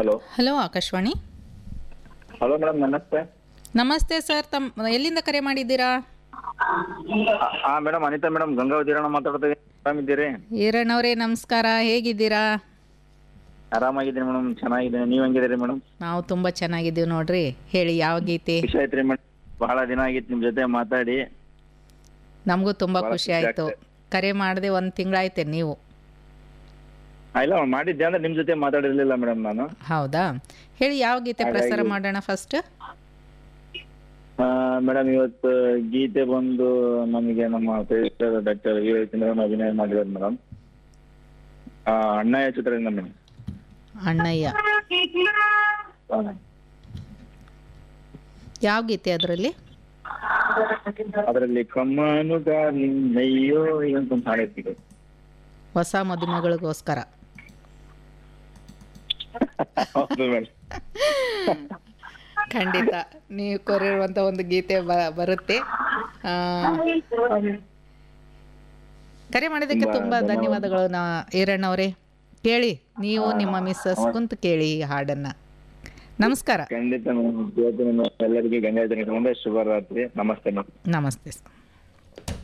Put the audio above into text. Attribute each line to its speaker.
Speaker 1: hello
Speaker 2: hello Akashvani
Speaker 1: hello madam ನಮಸ್ತೆ
Speaker 2: ನಮಸ್ತೆ sir ತಮ್ಮ ಎಲ್ಲಿಂದ ಕರೆ ಮಾಡಿದ್ದೀರಾ
Speaker 1: ಹಾ ಮೇಡಮ್ ಅನಿತಾ ಮೇಡಮ್ ಗಂಗಾವತಿ ಹಿರಣ್ಣ ಮಾತಾಡ್ತಾ ಇದ್ದೀನಿ ಆರಾಮಿದ್ದೀರಿ
Speaker 2: ಈರಣ್ಣವರೇ ನಮಸ್ಕಾರ ಹೇಗಿದ್ದೀರಾ
Speaker 1: ಆರಾಮಾಗಿದ್ದೀನಿ ಮೇಡಮ್ ಚೆನ್ನಾಗಿದ್ದೀನಿ ನೀವು ಹೆಂಗಿದ್ದೀರಿ ಮೇಡಮ್
Speaker 2: ನಾವು ತುಂಬ ಚೆನ್ನಾಗಿದ್ದೀವಿ ನೋಡ್ರಿ ಹೇಳಿ ಯಾವ ಗೀತೆ
Speaker 1: ಖುಷಿ ಆಯ್ತ್ರಿ ಮೇಡಮ್ ಬಹಳ ದಿನ ಆಗಿತ್ತು ನಿಮ್ಮ ಜೊತೆ ಮಾತಾಡಿ
Speaker 2: ನಮಗೂ ತುಂಬ
Speaker 1: ಭಾಳ
Speaker 2: ಖುಷಿ
Speaker 1: ಖುಷಿ
Speaker 2: ಆಯಿತು ಕರೆ ಮಾಡದೆ ಒಂದು ತಿಂಗಳಾಯ್ತೆ ನೀವು
Speaker 1: ಆ, ಇಲ್ಲ ಮಾಡಿದ್ದೆ ಅಂದ್ರೆ ನಿಮ್ಮ ಜೊತೆ ಮಾತಾಡಿರ್ಲಿಲ್ಲ ಮೇಡಮ್ ನಾನು
Speaker 2: ಹೌದಾ ಹೇಳಿ ಯಾವ ಗೀತೆ
Speaker 1: ಹಾಗಾಗಿ-
Speaker 2: ಪ್ರಸಾರ ಮಾಡೋಣ ಫಸ್ಟ್
Speaker 1: ಮೇಡಮ್ ಇವತ್ತು ಗೀತೆ ಬಂದು ನಮಗೆ ನಮ್ಮ ಡಾಕ್ಟರ್ ವಿ ಚಂದ್ರನ್ ಅಭಿನಯ ಮಾಡಿರೋದು ಮೇಡಮ್ ಅಣ್ಣಯ್ಯ ಚಿತ್ರದಿಂದ ಮೇಡಮ್
Speaker 2: ಅಣ್ಣಯ್ಯ ಯಾವ ಗೀತೆ ಅದರಲ್ಲಿ
Speaker 1: ಅದರಲ್ಲಿ ಕಮ್ಮನು ನಯ್ಯೋ ಅಂತ ಒಂದು ಹಾಡೈತಿ
Speaker 2: ಹೊಸ ಮದುಮಗಳಿಗೋಸ್ಕರ
Speaker 1: ಹೌದು ಮೇಡಮ್
Speaker 2: ಖಂಡಿತ ನೀವು ಕೋರಿರುವಂಥ ಒಂದು ಗೀತೆ ಬ ಬರುತ್ತೆ ಆ, ಕರೆ ಮಾಡಿದ್ದಕ್ಕೆ ತುಂಬ ಧನ್ಯವಾದಗಳು ನಾ ಈರಣ್ಣವರೇ ಕೇಳಿ ನೀವು ನಿಮ್ಮ ಮಿಸ್ಸಸ್ ಕುಂತು ಕೇಳಿ ಈ ಹಾಡನ್ನು ನಮಸ್ಕಾರ
Speaker 1: ಖಂಡಿತ ಮೇಡಮ್ ಇವತ್ತು ನಿಮ್ಮ ಎಲ್ಲರಿಗೆ ಗಂಗಾಧರ ಶುಭರಾತ್ರಿ ನಮಸ್ತೆ ಮೇಡಮ್
Speaker 2: ನಮಸ್ತೆ ಸರ್